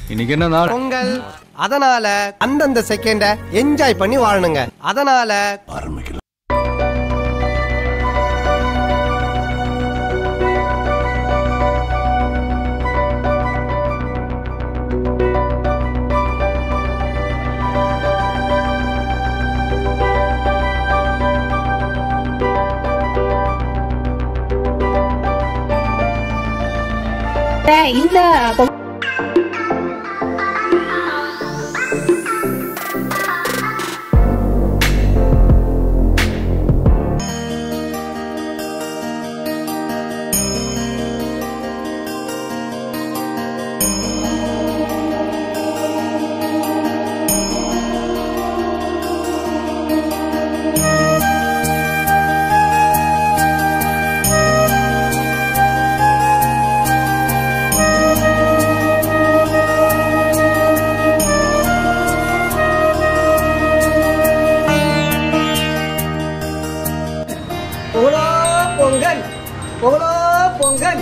இன்னைக்கு என்ன நாள் பொங்கல் அதனால அந்தந்த செகண்ட என்ஜாய் பண்ணி வாழணுங்க அதனால இந்த பொ- பொங்கலோ பொங்கல் பொங்கலோ பொங்கல்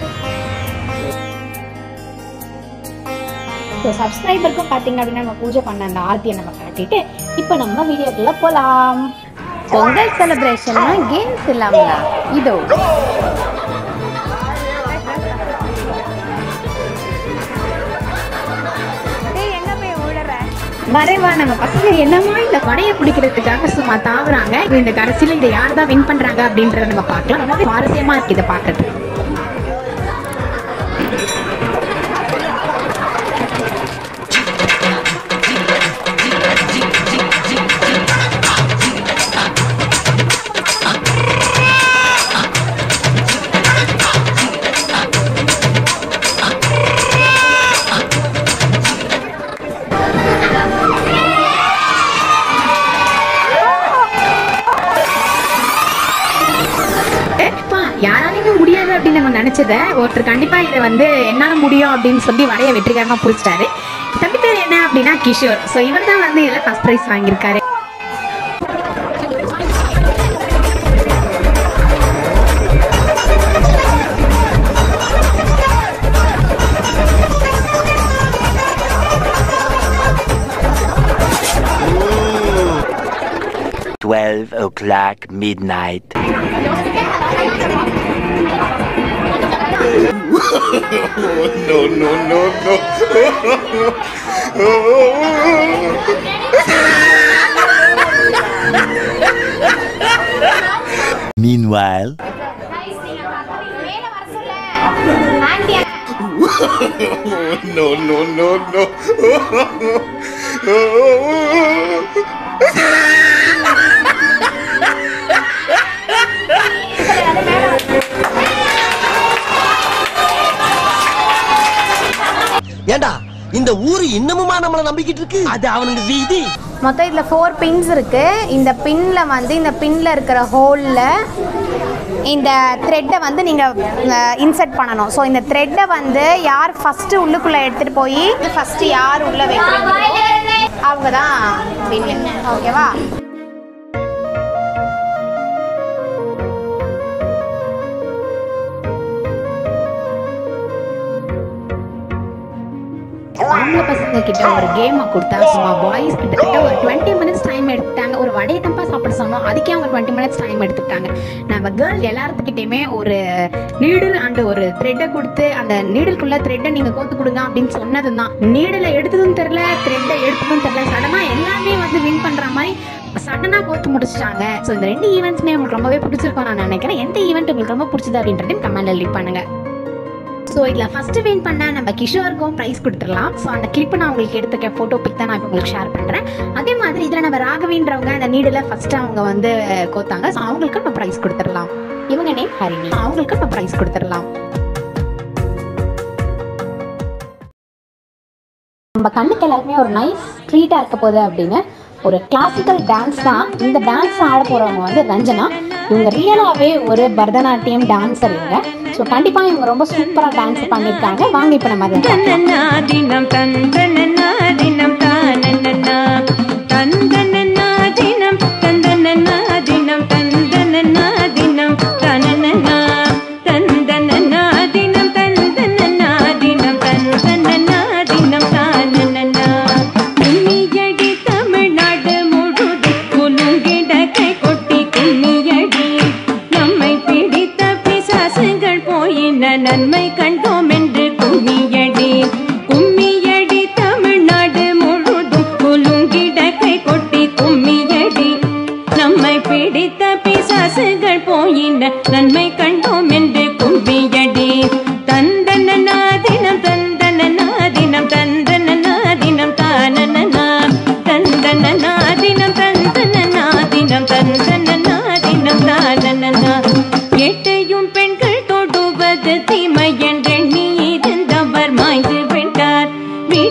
ஸோ சப்ஸ்கிரைபருக்கும் பார்த்தீங்க அப்படின்னா நம்ம பூஜை பண்ண அந்த ஆர்த்தியை நம்ம காட்டிட்டு இப்போ நம்ம வீடியோக்குள்ள போகலாம் பொங்கல் செலிப்ரேஷன்னா கேம்ஸ் இல்லாமலா இதோ வரேவா நம்ம பசங்க என்னமா இந்த வடையை பிடிக்கிறதுக்காக சும்மா தாவுறாங்க இந்த கடைசியில் இதை யார் தான் வின் பண்றாங்க அப்படின்றத நம்ம பார்க்கலாம் ரொம்பவே சுவாரஸ்யமா இருக்கு இதை பார்க்கறது ஏப்பா, யாராலையுமே முடியாது அப்படின்னு நம்ம நினைச்சத ஒருத்தர் கண்டிப்பா இதை வந்து என்னால முடியும் அப்படின்னு சொல்லி வடைய வெற்றிகரமா புடிச்சிட்டாரு தம்பி பேர் என்ன அப்படின்னா கிஷோர் சோ இவர் தான் வந்து இதுல ஃபர்ஸ்ட் பிரைஸ் வாங்கியிருக்காரு Twelve o'clock midnight. no, no, no, no. Meanwhile, no, no, no, no. ஏண்டா இந்த ஊரு இன்னமுமா நம்மள நம்பிக்கிட்டு இருக்கு அது அவனுக்கு வீதி மொத்தம் இதில் ஃபோர் பின்ஸ் இருக்குது இந்த பின்னில் வந்து இந்த பின்னில் இருக்கிற ஹோலில் இந்த த்ரெட்டை வந்து நீங்கள் இன்சர்ட் பண்ணணும் ஸோ இந்த த்ரெட்டை வந்து யார் ஃபஸ்ட்டு உள்ளுக்குள்ளே எடுத்துகிட்டு போய் ஃபஸ்ட்டு யார் உள்ளே வைக்கிறீங்களோ அவங்க தான் வின்னு ஓகேவா ஆம்பளை பசங்க கிட்ட ஒரு கேமை கொடுத்தா சும்மா பாய்ஸ் கிட்டத்தட்ட ஒரு டுவெண்ட்டி மினிட்ஸ் டைம் எடுத்துட்டாங்க ஒரு வடையை தப்பா சாப்பிட சொன்னோம் அதுக்கே அவங்க டுவெண்ட்டி மினிட்ஸ் டைம் எடுத்துட்டாங்க நம்ம கேர்ள் எல்லாத்துக்கிட்டையுமே ஒரு நீடில் அண்ட் ஒரு த்ரெட்டை கொடுத்து அந்த நீடிலுக்குள்ள த்ரெட்டை நீங்க கோத்து கொடுங்க அப்படின்னு சொன்னது தான் நீடில் எடுத்ததும் தெரியல த்ரெட்டை எடுத்ததும் தெரியல சடனா எல்லாமே வந்து வின் பண்ற மாதிரி சடனா கோத்து முடிச்சிட்டாங்க ஸோ இந்த ரெண்டு ஈவெண்ட்ஸ்மே உங்களுக்கு ரொம்பவே பிடிச்சிருக்கும் நான் நினைக்கிறேன் எந்த ஈவெண்ட் உங்களுக்கு ரொம்ப பிடிச்சது அப்படின்றதையும் கமெண்ட்ல லீவ் பண்ணுங்க ஸோ இதில் ஃபர்ஸ்ட் வின் பண்ண நம்ம கிஷோருக்கும் ப்ரைஸ் கொடுத்துடலாம் ஸோ அந்த கிளிப்பு நான் உங்களுக்கு எடுத்துக்க ஃபோட்டோ பிக் தான் நான் இப்போ உங்களுக்கு ஷேர் பண்ணுறேன் அதே மாதிரி இதில் நம்ம ராகவின்றவங்க அந்த நீடில் ஃபர்ஸ்ட் அவங்க வந்து கோத்தாங்க ஸோ அவங்களுக்கு நம்ம ப்ரைஸ் கொடுத்துடலாம் இவங்க நேம் ஹரிணி அவங்களுக்கு நம்ம ப்ரைஸ் கொடுத்துடலாம் நம்ம கண்ணுக்கு எல்லாருக்குமே ஒரு நைஸ் ட்ரீட்டாக இருக்க போகுது அப்படின்னு ஒரு கிளாசிக்கல் டான்ஸ் தான் இந்த டான்ஸ் ஆட போகிறவங்க வந்து ரஞ்சனா இவங்க ரியலாகவே ஒரு பரதநாட்டியம் டான்ஸர் இவங்க ஸோ கண்டிப்பாக இவங்க ரொம்ப சூப்பராக டான்ஸ் பண்ணியிருக்காங்க வாங்க இப்போ நம்ம அதை பார்க்கலாம். தினம் தந்தனா தினம் தானனா தந்தனா தினம் தந்தனா தினம் தந்தனா தினம் தானனா தந்தனா தினம் தந்தனா தினம் தந்தனா தினம்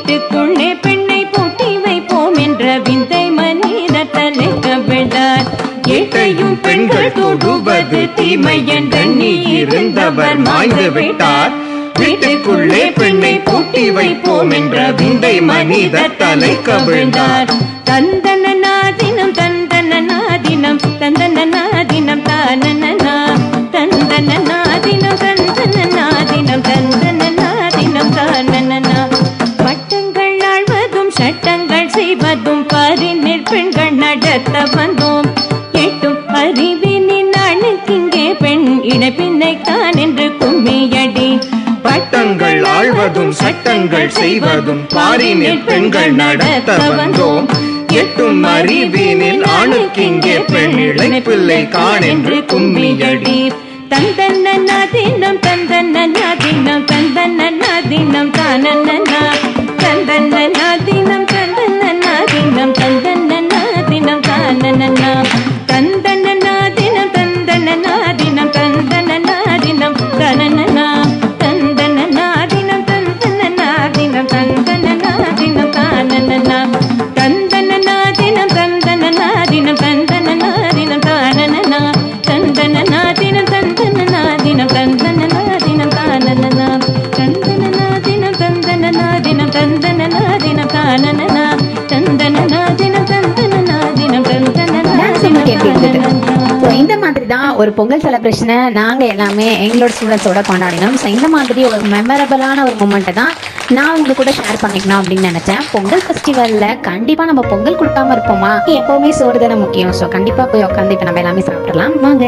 வீட்டுக்குள்ளே பெண்ணை பூட்டி வைப்போம் என்ற விந்தை மனித தலை கவிழ்ந்தார் ஏட்டையும் பெண்கள் தொடுவது தீமை என்றெண்ணி இருந்தவர் மாய்ந்து விட்டார் வீட்டுக்குள்ளே பெண்ணை பூட்டி வைப்போம் என்ற விந்தை மனித தலை கவிழ்ந்தார் தந்தன நாதினம் தந்தன நாதினம் தந்தன நாதினம் தானனா தந்தன நாதினம் தந்தன நாதினம் தந்தன நாதினம் தானனா பட்டங்கள் ஆழ்வதும் சட்டங்கள் செய்வதும் பாரினில் பெண்கள் நடத்த வந்தோம் எட்டும் அறிவினின் அணுக்கிங்கே பெண் இடைப்பின்னை தான் என்று கும்மியடி பட்டங்கள் ஆழ்வதும் சட்டங்கள் செய்வதும் பாரினில் பெண்கள் நடத்த வந்தோம் எட்டும் அறிவீனில் ஆணுக்கிங்கே பெண் இழைப்பிள்ளை காணென்று கும்மியடி தந்தன நாதினம் தந்தன நாதினம் தந்தன நாதினம் தானனா தந்தன நாதினம் தந்தன நாதினம் தந்தன நாதினம் தானனா தந்தன நாதினம் தந்தன நாதினம் தந்தன நாதினம் தானனா தந்தன நாதினம் தந்தன நாதினம் தந்தன நாதினம் தானனா தந்தன நாதினம் தந்தன நாதினம் தந்தன நாதினம் தானனா தந்தன நாதினம் தந்தன நாதினம் தந்தன நாதினம் தானனா தந்தன நாதினம் தந்தன நாதினம் தந்தன நாதினம் தானனா தந்தன நாதினம் தந்தன நாதினம் தந்தன டான்ஸ் உங்களுக்கு எப்படி இருந்தது நாதினம் ஸோ இந்த மாதிரி தான் ஒரு பொங்கல் செலிப்ரேஷனை நாங்கள் எல்லாமே எங்களோட ஸ்டூடெண்ட்ஸோட கொண்டாடினோம் ஸோ இந்த மாதிரி ஒரு மெமரபிளான ஒரு மூமெண்ட்டை தான் நான் உங்க கூட ஷேர் பண்ணிக்கணும் அப்படின்னு நினைச்சேன் பொங்கல் ஃபெஸ்டிவலில் கண்டிப்பாக நம்ம பொங்கல் கொடுக்காம இருப்போமா எப்போவுமே சோறு தானே முக்கியம் ஸோ கண்டிப்பாக போய் உட்காந்து இப்போ நம்ம எல்லாமே சாப்பிடலாம் வாங்க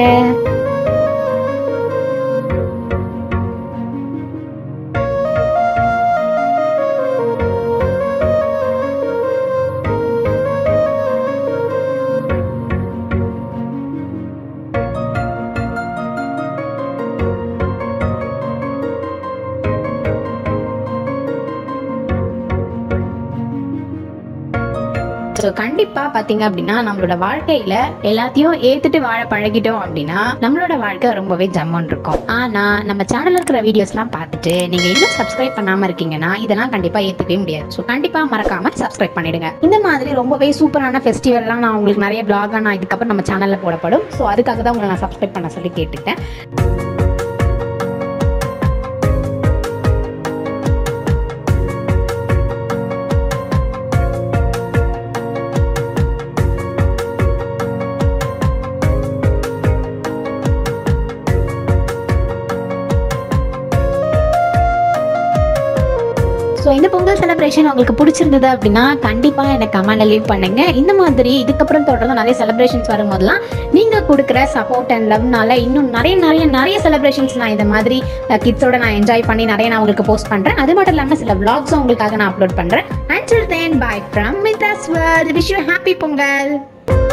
ஸோ கண்டிப்பாக பார்த்தீங்க அப்படின்னா நம்மளோட வாழ்க்கையில் எல்லாத்தையும் ஏற்றுட்டு வாழ பழகிட்டோம் அப்படின்னா நம்மளோட வாழ்க்கை ரொம்பவே ஜம்மன் இருக்கும் ஆனால் நம்ம சேனலில் இருக்கிற வீடியோஸ்லாம் பார்த்துட்டு நீங்கள் இன்னும் சப்ஸ்கிரைப் பண்ணாமல் இருக்கீங்கன்னா இதெல்லாம் கண்டிப்பாக ஏற்றுக்கவே முடியாது ஸோ கண்டிப்பாக மறக்காமல் சப்ஸ்கிரைப் பண்ணிடுங்க இந்த மாதிரி ரொம்பவே சூப்பரான ஃபெஸ்டிவல்லாம் நான் உங்களுக்கு நிறைய பிளாகாக நான் இதுக்கப்புறம் நம்ம சேனலில் போடப்படும் ஸோ அதுக்காக தான் உங்களை நான் சப்ஸ்கிரைப் பண்ண சொல்லி கேட்டுட்டேன் ஸோ இந்த பொங்கல் செலிப்ரேஷன் உங்களுக்கு பிடிச்சிருந்தது அப்படின்னா கண்டிப்பாக எனக்கு கமெண்ட்ல லீவ் பண்ணுங்க இந்த மாதிரி இதுக்கப்புறம் தொடர்ந்து நிறைய செலிப்ரேஷன்ஸ் வரும்போதெல்லாம் நீங்கள் கொடுக்குற சப்போர்ட் அண்ட் லவ்னால இன்னும் நிறைய நிறைய நிறைய செலிப்ரேஷன்ஸ் நான் இந்த மாதிரி கிட்ஸோட நான் என்ஜாய் பண்ணி நிறைய நான் உங்களுக்கு போஸ்ட் பண்ணுறேன் அது மட்டும் இல்லாமல் சில vlogs உங்களுக்காக நான் அப்லோட் பண்ணுறேன் and then bye from Mitra's world wish you happy Pongal